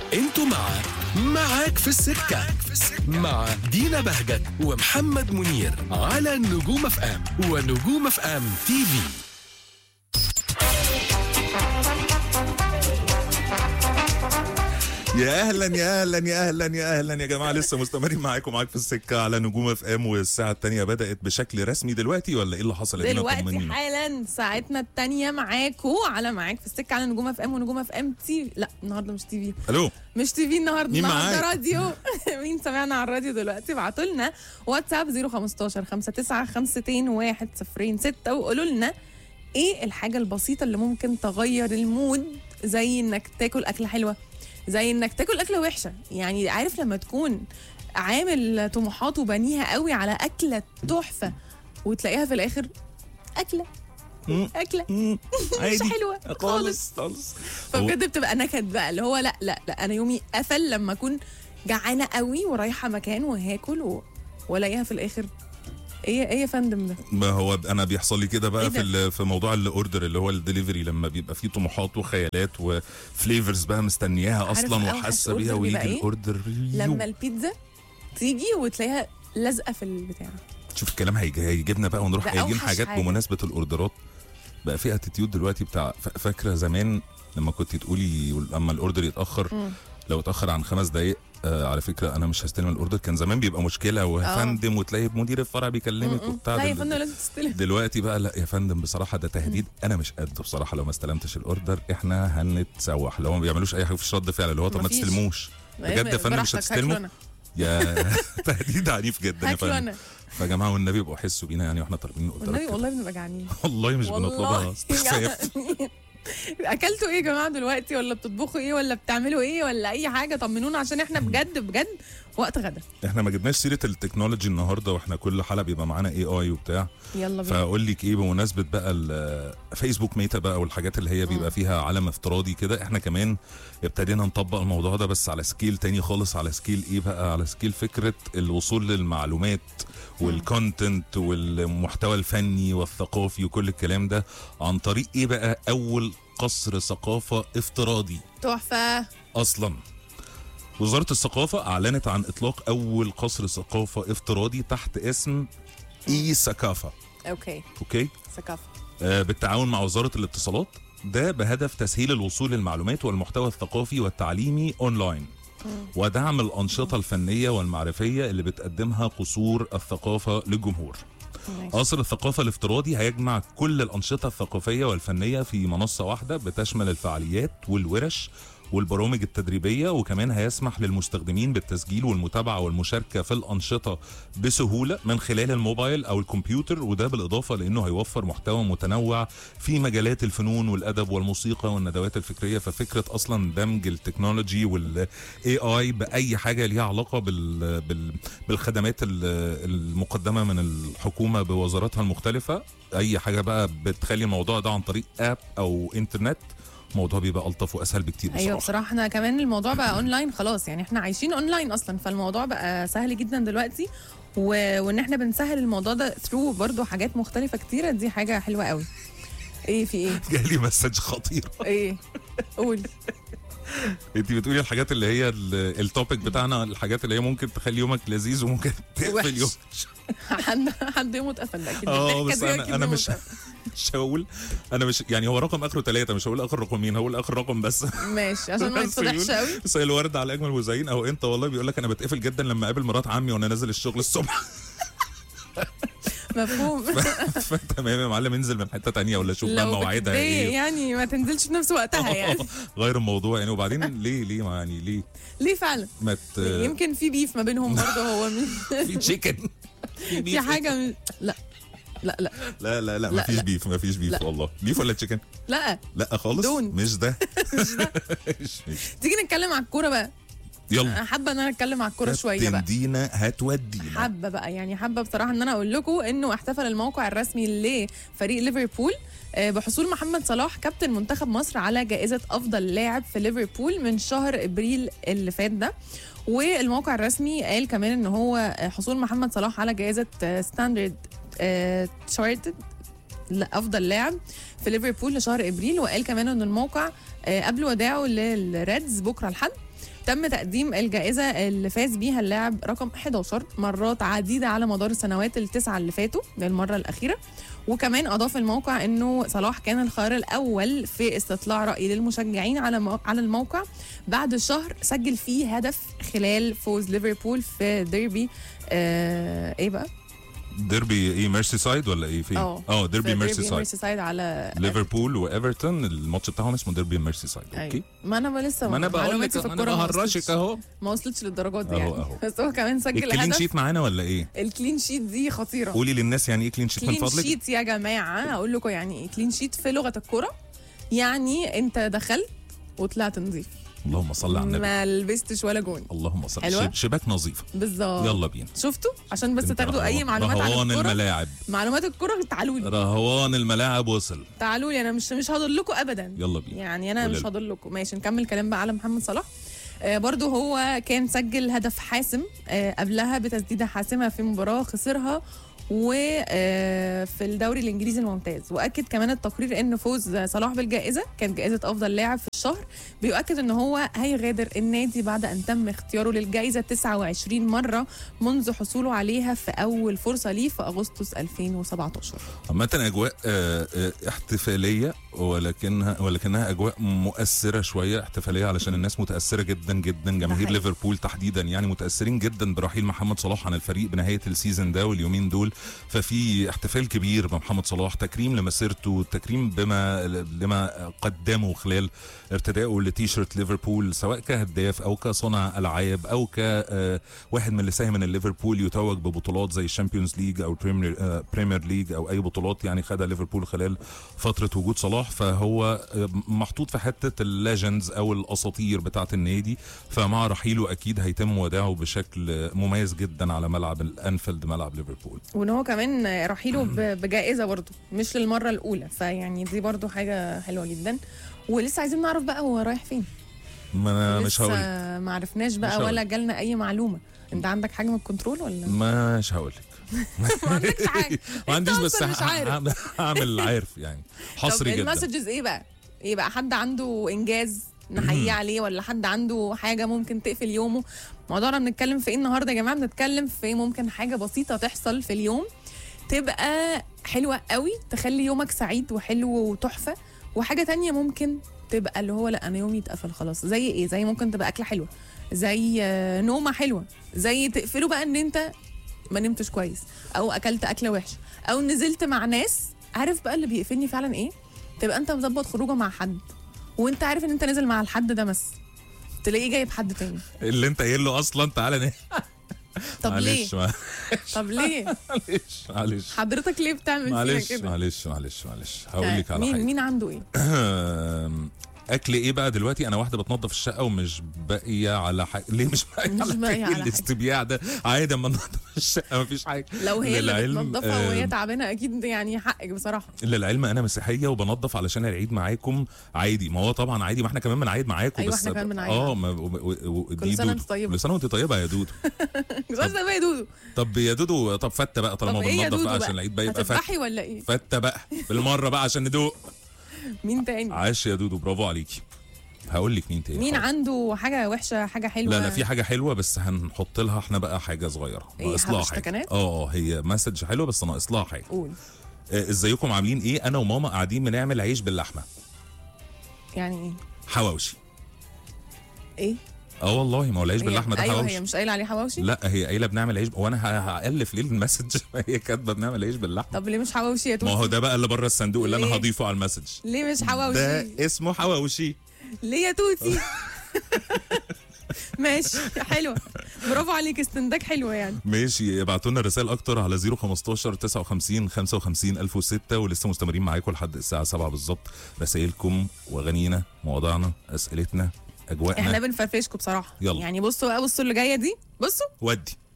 انتوا مع معاك في السكة مع دينا بهجت ومحمد منير على نجوم اف ام ونجوم اف ام تي في يا اهلا يا اهلا يا اهلا يا اهلا يا جماعه لسه مستمرين معاكم معاك في السكه على نجوم اف ام والساعه الثانيه بدات بشكل رسمي دلوقتي ولا ايه اللي حصل يا دينا دلوقتي طمنينا حالا ساعتنا التانية معاكو على معاك في السكة على نجوم اف ام ونجوم اف ام تي لا النهارده مش تي في الو مش تي في النهارده مين النهارده معاك؟ راديو مين سمعنا على الراديو دلوقتي ابعتوا لنا واتساب 015 59 52 1 0 6 وقولوا لنا ايه الحاجة البسيطة اللي ممكن تغير المود زي انك تاكل أكلة حلوة زي انك تاكل أكلة وحشة يعني عارف لما تكون عامل طموحات وبنيها قوي على أكلة تحفة وتلاقيها في الآخر أكلة مم. أكلة مم، مش حلوة خالص خالص خالص هو- فبجد بتبقى نكد بقى اللي هو لا لا لا انا يومي قفل لما اكون جعانه قوي ورايحه مكان وهاكل و... والاقيها في الاخر ايه ايه يا فندم ده ما هو انا بيحصل لي كده إيه بقى ده؟ في ال- في موضوع الاوردر اللي هو الدليفري لما بيبقى فيه طموحات وخيالات وفليفرز بقى مستنياها عارف اصلا أوحش وحاسه بيها أوردر ويجي بيبقى إيه؟ الاوردر يو. لما البيتزا تيجي وتلاقيها لازقه في البتاع شوف الكلام هيجي- هيجيبنا بقى ونروح ده قايلين أوحش حاجات حاجة. بمناسبه الاوردرات بقى في اتيتيود دلوقتي بتاع ف- فاكره زمان لما كنت تقولي لما الاوردر يتاخر مم. لو اتاخر عن خمس دقائق آه على فكره انا مش هستلم الاوردر كان زمان بيبقى مشكله ويا آه. فندم وتلاقي مدير الفرع بيكلمك وبتاع لا يا دل- فندم لازم تستلم دلوقتي بقى لا يا فندم بصراحه ده تهديد انا مش قده بصراحه لو ما استلمتش الاوردر احنا هنتسوح لو ما بيعملوش اي حاجه في رد فعل اللي هو طب ما مفيش. تستلموش بجد يا فندم مش براحتك، هتستلموا هاكله أنا. يا تهديد عنيف جدا يا هاكله فندم انا فيا جماعه والنبي يبقوا حسوا بينا يعني واحنا طالبين والنبي الاوردرات والله بنبقى جعانين والله مش بنطلبها والله استخفاف يعني اكلتوا ايه يا جماعه دلوقتي ولا بتطبخوا ايه ولا بتعملوا ايه ولا اي حاجه طمنونا عشان احنا بجد بجد وقت غدا احنا ما جبناش سيره التكنولوجي النهارده واحنا كل حلقه بيبقى معانا اي اي وبتاع يلا بينا فاقول لك ايه بمناسبه بقى ال- فيسبوك ميتا بقى والحاجات اللي هي بيبقى فيها عالم افتراضي كده احنا كمان ابتدينا نطبق الموضوع ده بس على سكيل تاني خالص على سكيل ايه بقى على سكيل فكره الوصول للمعلومات والكونتنت والمحتوى الفني والثقافي وكل الكلام ده عن طريق ايه بقى اول قصر ثقافه افتراضي تحفه اصلا وزاره الثقافه اعلنت عن اطلاق اول قصر ثقافه افتراضي تحت اسم اي ثقافه اوكي اوكي ثقافه آه بالتعاون مع وزاره الاتصالات ده بهدف تسهيل الوصول للمعلومات والمحتوى الثقافي والتعليمي اونلاين ودعم الانشطه الفنيه والمعرفيه اللي بتقدمها قصور الثقافه للجمهور ماشي. قصر الثقافة الافتراضي هيجمع كل الأنشطة الثقافية والفنية في منصة واحدة بتشمل الفعاليات والورش والبرامج التدريبية وكمان هيسمح للمستخدمين بالتسجيل والمتابعة والمشاركة في الأنشطة بسهولة من خلال الموبايل أو الكمبيوتر وده بالإضافة لأنه هيوفر محتوى متنوع في مجالات الفنون والأدب والموسيقى والندوات الفكرية ففكرة أصلا دمج التكنولوجي والاي اي بأي حاجة ليها علاقة بال بال بالخدمات ال- المقدمة من الحكومة بوزاراتها المختلفة أي حاجة بقى بتخلي الموضوع ده عن طريق اب أو إنترنت الموضوع بيبقى ألطف وأسهل بكتير بصراحة ايوه بصراحه احنا كمان الموضوع بقى اونلاين خلاص يعني احنا عايشين اونلاين اصلا فالموضوع بقى سهل جدا دلوقتي و... وان احنا بنسهل الموضوع ده ثرو برضو حاجات مختلفه كتيره دي حاجه حلوه قوي ايه في ايه جالي مسج خطير ايه قول انت بتقولي الحاجات اللي هي ال- التوبيك بتاعنا الحاجات اللي هي ممكن تخلي يومك لذيذ وممكن وحش. تقفل يوم حد حد يومه اتقفل اكيد اه الضحكة بس دي انا أكيد انا يومه مش اتقفل. مش هقول انا مش يعني هو رقم اخره ثلاثة مش هقول اخر رقمين هقول اخر رقم بس ماشي عشان ما بس يتفضحش بيقول- قوي بس هي الورد على اجمل مذيعين او انت والله بيقول لك انا بتقفل جدا لما اقابل مرات عمي وانا نازل الشغل الصبح مفهوم فتمام يا معلم انزل من حته تانية ولا شوف بقى لو مواعيدها ليه ايه يعني ما تنزلش في نفس وقتها يعني غير الموضوع يعني وبعدين ليه ليه ما يعني ليه ليه فعلا ما ت... يمكن في بيف ما بينهم برضه هو من- في تشيكن في حاجه من... لا لا لا لا لا لا لا، مفيش لا. بيف مفيش بيف لا. والله بيف ولا تشيكن لا لا خالص دون. مش ده مش مش تيجي نتكلم على الكوره بقى يلا انا حابه ان انا اتكلم على الكوره شويه بقى تندينا هتودينا حابه بقى يعني حابه بصراحه ان انا اقول لكم انه احتفل الموقع الرسمي لفريق ليفربول آه، بحصول محمد صلاح كابتن منتخب مصر على جائزه افضل لاعب في ليفربول من شهر ابريل اللي فات ده والموقع الرسمي قال كمان ان هو آه، حصول محمد صلاح على جائزه ستاندرد تشارتد افضل لاعب في ليفربول لشهر ابريل وقال كمان ان الموقع آه، قبل وداعه للريدز بكره الحد تم تقديم الجائزة اللي فاز بيها اللاعب رقم 11 مرات عديدة على مدار السنوات التسعة اللي فاتوا للمرة الأخيرة وكمان أضاف الموقع أنه صلاح كان الخيار الأول في استطلاع رأي للمشجعين على مو- على الموقع بعد شهر سجل فيه هدف خلال فوز ليفربول في ديربي آه ايه بقى؟ ديربي ايه ميرسي سايد ولا ايه فين؟ اه اه ديربي في ميرسي سايد ميرسي سايد على ليفربول وايفرتون الماتش بتاعهم اسمه ديربي ميرسي سايد اوكي أيوة. ما انا لسه ما انا بقول لك معلوماتي في انا الكورة ما بهرشك وصلتش- اهو ما وصلتش للدرجات دي أهو يعني أهو. بس هو كمان سجل الكلين هدف شيت معانا ولا ايه؟ الكلين شيت دي خطيره قولي للناس يعني ايه كلين شيت من كلين فضلك شيت يا جماعه هقول لكم يعني ايه كلين شيت في لغه الكوره يعني انت دخلت وطلعت نظيف اللهم صل على النبي ما لبستش ولا جون اللهم صل حلوة؟ شب- شباك نظيفه بالظبط يلا بينا شفتوا عشان بس انت تاخدوا اي رهوان- معلومات عن رهوان الكوره الملاعب معلومات الكوره تعالوا لي رهوان الملاعب وصل تعالوا لي انا مش مش هضل لكم ابدا يلا بينا يعني انا قولي مش لنا. هضل لكم ماشي نكمل كلام بقى على محمد صلاح آه برضو هو كان سجل هدف حاسم آه قبلها بتسديده حاسمه في مباراه خسرها وفي الدوري الانجليزي الممتاز واكد كمان التقرير ان فوز صلاح بالجائزه كانت جائزه افضل لاعب في الشهر بيؤكد ان هو هيغادر النادي بعد ان تم اختياره للجائزه 29 مره منذ حصوله عليها في اول فرصه ليه في اغسطس 2017 عامة أجواء آه، آه، احتفالية ولكنها ولكنها أجواء مؤثرة شوية احتفالية علشان الناس متأثرة جدا جدا جماهير حقيقي. ليفربول تحديدا يعني متأثرين جدا برحيل محمد صلاح عن الفريق بنهاية السيزون ده واليومين دول ففي احتفال كبير بمحمد صلاح تكريم لمسيرته تكريم بما لما قدمه خلال ارتدائه لتيشيرت ليفربول سواء كهداف او كصانع العاب او كواحد من اللي ساهم ان ليفربول يتوج ببطولات زي الشامبيونز ليج او البريمير آه، بريمير ليج او اي بطولات يعني خدها ليفربول خلال فتره وجود صلاح فهو آه، محطوط في حته الليجندز او الاساطير بتاعه النادي فمع رحيله اكيد هيتم وداعه بشكل آه، مميز جدا على ملعب الانفيلد ملعب ليفربول وان هو كمان رحيله ب- بجائزه برضه مش للمره الاولى فيعني دي برضه حاجه حلوه جدا ولسه عايزين نعرف بقى هو رايح فين ما انا مش لسه هقول ما عرفناش مش بقى هقول. ولا جالنا اي معلومه انت عندك حاجه من الكنترول ولا مش هقول لك ما عندكش حاجه ما عنديش أنت بس أصلاً مش عارف. هعمل هعمل عارف يعني حصري طب جدا المسجز ايه بقى ايه بقى حد عنده انجاز نحييه عليه ولا حد عنده حاجه ممكن تقفل يومه موضوعنا بنتكلم في ايه النهارده يا جماعه بنتكلم في ممكن حاجه بسيطه تحصل في اليوم تبقى حلوه قوي تخلي يومك سعيد وحلو وتحفه وحاجه تانية ممكن تبقى اللي هو لا انا يومي اتقفل خلاص زي ايه زي ممكن تبقى اكله حلوه زي آه، نومه حلوه زي تقفله بقى ان انت ما نمتش كويس او اكلت اكله وحشه او نزلت مع ناس عارف بقى اللي بيقفلني فعلا ايه تبقى انت مظبط خروجه مع حد وانت عارف ان انت نازل مع الحد ده بس تلاقيه جايب حد تاني اللي انت قايل له اصلا تعالى ن- طب ليه معلش ما- طب ليه معلش معلش حضرتك ليه بتعمل فينا معلش كده معلش معلش معلش هقول لك على مين حاجه مين عنده ايه اكل ايه بقى دلوقتي انا واحده بتنظف الشقه ومش باقيه على حاجه ليه مش باقيه مش على باقية حاجه على حاجة. الاستبياع ده عادي اما ننظف الشقه مفيش حاجه لو هي اللي للعلم، بتنظفها وهي آه، تعبانه اكيد يعني حقك بصراحه للعلم انا مسيحيه وبنظف علشان العيد معاكم عادي ما هو طبعا عادي ما احنا كمان بنعيد معاكم أيوة، بس إحنا كمان بنعيد. اه ما و- و- و- كل دي سنة دودو. وأنت طيبة. كل سنه وانت طيبه يا دودو مش عايزه بقى يا دودو طب يا دودو طب فته بقى طالما طب ايه يا بننظف دودو بقى بقى عشان العيد بقى يبقى فته هتذبحي ولا ايه فته بقى بالمره بقى عشان ندوق مين تاني عاش يا دودو برافو عليكي هقول لك مين تاني مين حاضر. عنده حاجه وحشه حاجه حلوه لا لا في حاجه حلوه بس هنحط لها احنا بقى حاجه صغيره إيه، ناقص لها حاجه حبشتكنات؟ اه اه هي مسج حلوه بس ناقص لها حاجه قول آه، ازيكم عاملين ايه انا وماما قاعدين بنعمل عيش باللحمه يعني ايه حواوشي ايه اه والله ما هو العيش هي- باللحمه ده ايوه حواوشي هي مش قايله عليه حواوشي لا هي قايله بنعمل عيش وانا ه- هالف ليه المسج هي كاتبه بنعمل عيش باللحمه طب ليه مش حواوشي يا ما هو توتي ده بقى اللي بره الصندوق اللي انا ليه؟ هضيفه على المسج ليه مش حواوشي ده اسمه حواوشي ليه يا توتي ماشي حلوه برافو عليك استنتاج حلوه يعني ماشي ابعتوا لنا رسائل اكتر على 015 59 55 1006 ولسه مستمرين معاكم لحد الساعه 7 بالظبط رسائلكم واغانينا مواضيعنا اسئلتنا احنا اجواءنا بنفرفشكم بصراحه يلا. يعني بصوا بقى بصوا اللي جايه دي بصوا ودي